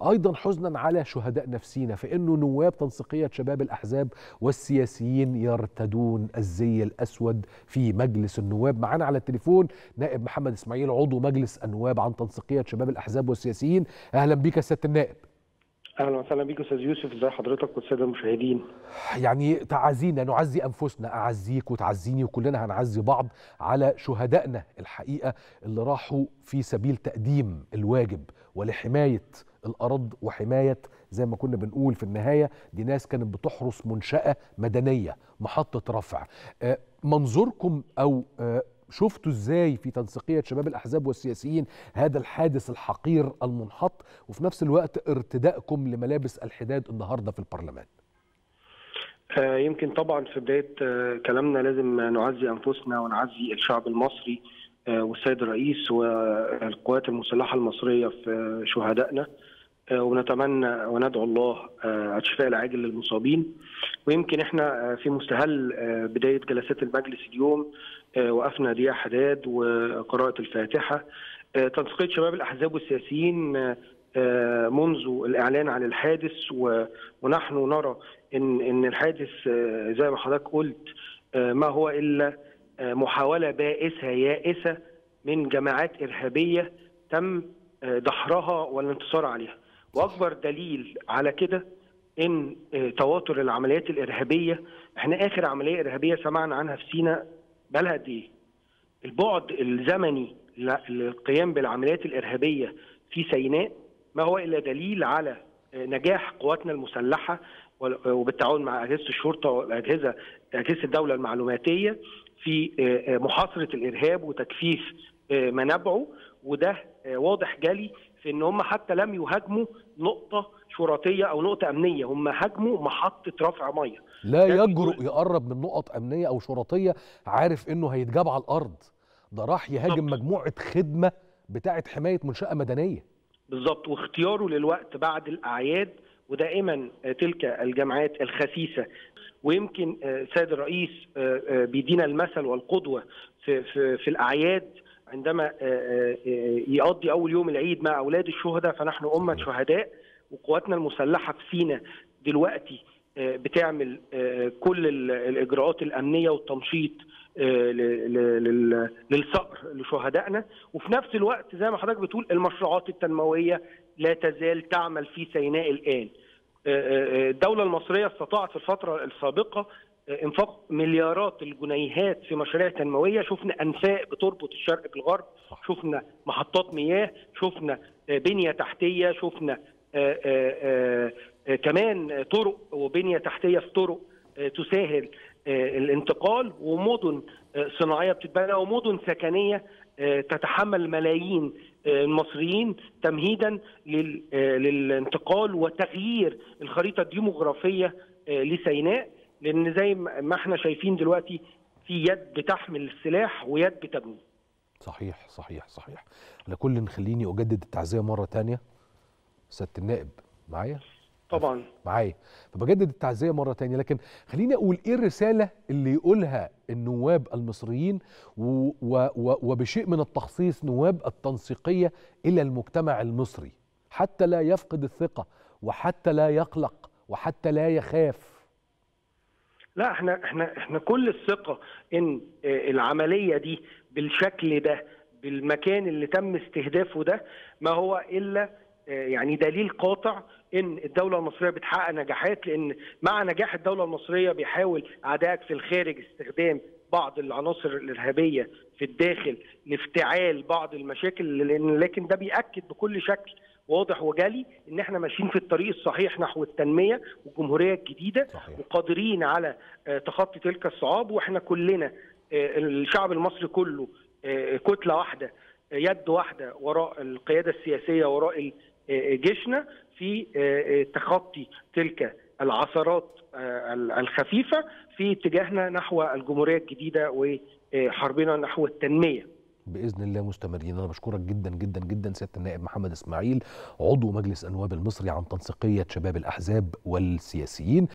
ايضا حزنا على شهداء نفسينا فانه نواب تنسيقيه شباب الاحزاب والسياسيين يرتدون الزي الاسود في مجلس النواب معانا على التليفون نائب محمد اسماعيل عضو مجلس النواب عن تنسيقيه شباب الاحزاب والسياسيين اهلا بيك يا سياده النائب اهلا وسهلا بيك استاذ يوسف ازي حضرتك والساده المشاهدين يعني تعزينا نعزي انفسنا اعزيك وتعزيني وكلنا هنعزي بعض على شهدائنا الحقيقه اللي راحوا في سبيل تقديم الواجب ولحمايه الارض وحمايه زي ما كنا بنقول في النهايه دي ناس كانت بتحرس منشاه مدنيه محطه رفع آه، منظوركم او آه، شفتوا ازاي في تنسيقيه شباب الاحزاب والسياسيين هذا الحادث الحقير المنحط وفي نفس الوقت ارتدائكم لملابس الحداد النهارده في البرلمان آه، يمكن طبعا في بدايه آه، كلامنا لازم نعزي انفسنا ونعزي الشعب المصري آه، والسيد الرئيس والقوات المسلحه المصريه في شهدائنا آه، ونتمنى وندعو الله آه، الشفاء العاجل للمصابين ويمكن احنا آه، في مستهل آه، بدايه جلسات المجلس اليوم آه، وقفنا دقيقه حداد وقراءه الفاتحه آه، تنسيقيه شباب الاحزاب والسياسيين آه، آه، منذ الاعلان عن الحادث و- ونحن نرى ان ان الحادث آه، زي ما حضرتك قلت آه، ما هو الا آه، محاوله بائسه يائسه من جماعات ارهابيه تم آه، دحرها والانتصار عليها واكبر دليل على كده ان آه، تواتر العمليات الارهابيه احنا اخر عمليه ارهابيه سمعنا عنها في سيناء بقالها قد ايه؟ البعد الزمني ل- للقيام بالعمليات الارهابيه في سيناء ما هو الا دليل على آه، نجاح قواتنا المسلحه وال- وبالتعاون مع اجهزه الشرطه والاجهزه اجهزه الدوله المعلوماتيه في آه، آه، محاصره الارهاب وتكثيف آه، منابعه وده آه، واضح جلي في ان هم حتى لم يهاجموا نقطه شرطيه او نقطه امنيه هم هاجموا محطه رفع ميه لا ده يجرؤ بيقول- يقرب من نقط امنيه او شرطيه عارف انه هيتجاب على الارض ده راح يهاجم بالظبط. مجموعه خدمه بتاعه حمايه منشاه مدنيه بالظبط واختياره للوقت بعد الاعياد ودائما آه، تلك الجماعات الخسيسه ويمكن آه، سيد الرئيس آه، آه، بيدينا المثل والقدوه في في في الاعياد عندما آه، آه، آه، يقضي اول يوم العيد مع اولاد الشهداء فنحن امه صحيح. شهداء وقواتنا المسلحه في سينا دلوقتي آه، بتعمل آه، كل ال- الاجراءات الامنيه والتنشيط آه، ل- ل- لل- للصقر لشهدائنا وفي نفس الوقت زي ما حضرتك بتقول المشروعات التنمويه لا تزال تعمل في سيناء الان. آه، آه، الدوله المصريه استطاعت في الفتره السابقه آه، انفاق مليارات الجنيهات في مشاريع تنمويه، شفنا انفاق بتربط الشرق بالغرب، صح. شفنا محطات مياه، شفنا آه، بنيه تحتيه، شفنا آه، آه، آه، آه، كمان طرق وبنيه تحتيه في طرق آه، تسهل آه، الانتقال ومدن آه، صناعيه بتتبنى ومدن سكنيه آه، تتحمل ملايين آه، المصريين تمهيدا لل- آه، للانتقال وتغيير الخريطه الديموغرافيه آه، لسيناء لان زي ما ما احنا شايفين دلوقتي في يد بتحمل السلاح ويد بتبني صحيح صحيح صحيح على كل خليني اجدد التعزيه مره تانية سياده النائب معايا طبعا معايا فبجدد التعزيه مره تانية لكن خليني اقول ايه الرساله اللي يقولها النواب المصريين و و و وبشيء من التخصيص نواب التنسيقيه الى المجتمع المصري حتى لا يفقد الثقه وحتى لا يقلق وحتى لا يخاف لا احنا احنا احنا كل الثقه ان آه، العمليه دي بالشكل ده بالمكان اللي تم استهدافه ده ما هو الا آه، يعني دليل قاطع ان الدوله المصريه بتحقق نجاحات لان مع نجاح الدوله المصريه بيحاول اعدائك في الخارج استخدام بعض العناصر الارهابيه في الداخل لافتعال بعض المشاكل لان لكن ده بياكد بكل شكل واضح وجلي ان احنا ماشيين في الطريق الصحيح نحو التنميه والجمهوريه الجديده صحيح. وقادرين على آه، تخطي تلك الصعاب واحنا كلنا آه، الشعب المصري كله آه، كتله واحده آه، يد واحده وراء القياده السياسيه وراء ال- آه، جيشنا في آه، آه، تخطي تلك العثرات آه، الخفيفه في اتجاهنا نحو الجمهوريه الجديده وحربنا نحو التنميه باذن الله مستمرين انا بشكرك جدا جدا جدا سياده النائب محمد اسماعيل عضو مجلس النواب المصري عن تنسيقيه شباب الاحزاب والسياسيين